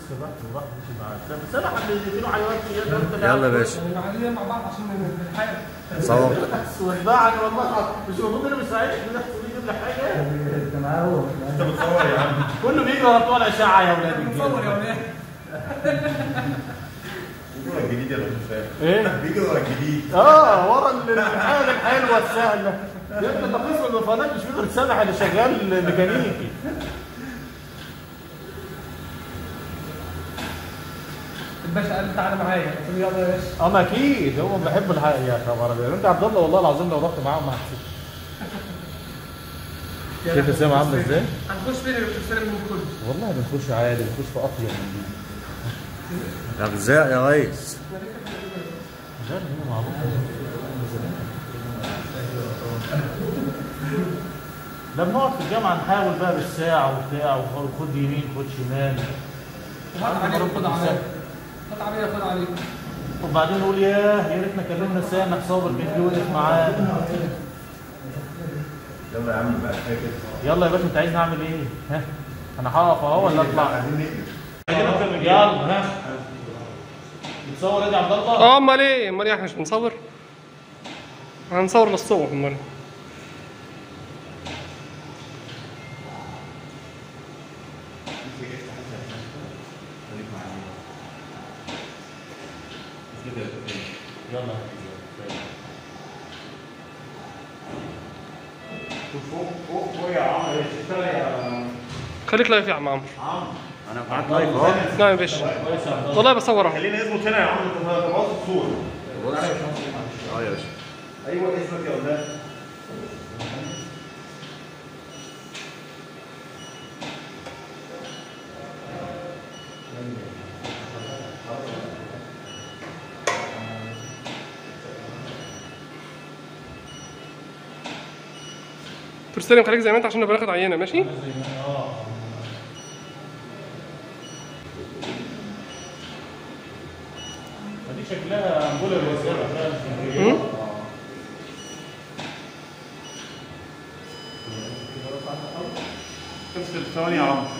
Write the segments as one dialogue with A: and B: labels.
A: بقى الواحد ماشي معاه بس انا حد يديله حيوان كده
B: يلا يا باشا
C: المعادية مع بعض عشان نلحق
B: صور
A: ودعني والله مش المفروض انا مساعدك ان احسن يجيب لي حاجه
D: انت معاه هو
E: انت بتصور يا عم
A: كله بيجري ورا بتوع الاشعه يا اولاد
C: نصور يا ولاد
E: بيجي ورا الجديد يا راجل فاهم
A: ايه
E: بيجي ورا الجديد
A: اه ورا ال- الحاجه الحلوه السهله يا ابني ده قسم الرفانات مش فيه غير سامح اللي شغال ميكانيكي
C: الباشا قال لي تعالى معايا قلت له يلا يا باشا
A: اما اكيد هو بيحب الحق يا خبر ابيض انت عبد الله والله العظيم لو رحت معاهم هتشوف شايف السما عامله ازاي؟
C: هنخش فين اللي بتستلم من كله
A: والله بنخش عادي بنخش في اطيب من دي
B: اغزاء يا ريس
A: ده اللي هو معروف ده بنقعد في الجامعه نحاول بقى بالساعه وبتاع وخد يمين خد شمال
C: هات عليه خد عليه هات عليه خد عليه
A: وبعدين نقول ياه يا ريتنا كلمنا سامح صابر كان وقف معانا
E: يلا يا عم بقى كفايه كده
A: يلا يا باشا انت عايز نعمل ايه؟ ها؟ انا هقف اهو ولا اطلع؟
E: عايزين نقلب
A: يلا ها بتصور ايه يا عبد الله؟
C: اه امال ايه امال ايه احنا مش بنصور هنصور للصور امال
A: يلا
E: فوق فوق فوق يا عمرو اشتغل يا
C: خليك لايف يا عم عمرو
B: انا معاك لايف اهو
C: نعم يا باشا
A: كويس يا عبد الله
C: والله بصور اهو
E: خلينا نظبط هنا يا عم انت خلاص الصوره
B: بص اه يا باشا
E: ايوه اسمك يا ولاد
C: تستلم خليك زي ما انت عشان نبقى ناخد عينه ماشي
A: دي شكلها انبوله الوسيله
C: مم؟
E: امسك الثواني يا عم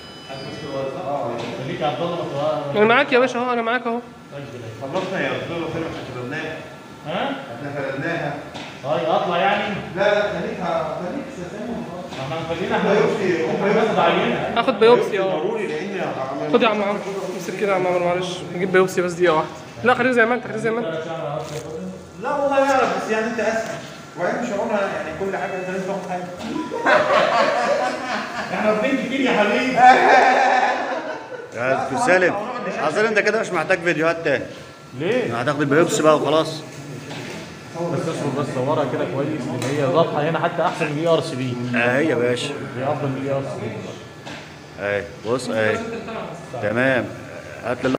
A: خليك يا عبد الله ما تبقى-
C: انا معاك يا باشا اهو انا معاك اهو
E: خلصنا يا استاذ خير احنا فردناها
A: ها؟
E: احنا فردناها
A: طيب اطلع يعني
E: لا لا خليكها خليك استنى
A: ما احنا خلينا احنا
E: بيوبسي
A: احنا بناخد عينه
C: هاخد بيوبسي اه
E: ضروري لان
C: خد يا عم عمرو امسك كده يا عم عمرو معلش نجيب بيوبسي بس دقيقه واحده لا خليك زي ما انت خليك زي ما انت
E: لا والله يعرف بس يعني انت اسهل وبعدين مش هقولها يعني كل حاجه انت لازم تاخد حاجه
A: احنا واخدين كتير يا حبيبي
B: يا دكتور سالم اظن انت كده مش محتاج فيديوهات تاني
A: ليه؟
B: هتاخد البيوبسي بقى وخلاص
A: بس اصبر بس صورها كده كويس لان هي واضحه هنا حتى احسن من الاي ار سي بي
B: اهي يا باشا
A: هي افضل من الاي ار سي بي
B: اهي بص اهي تمام هات لي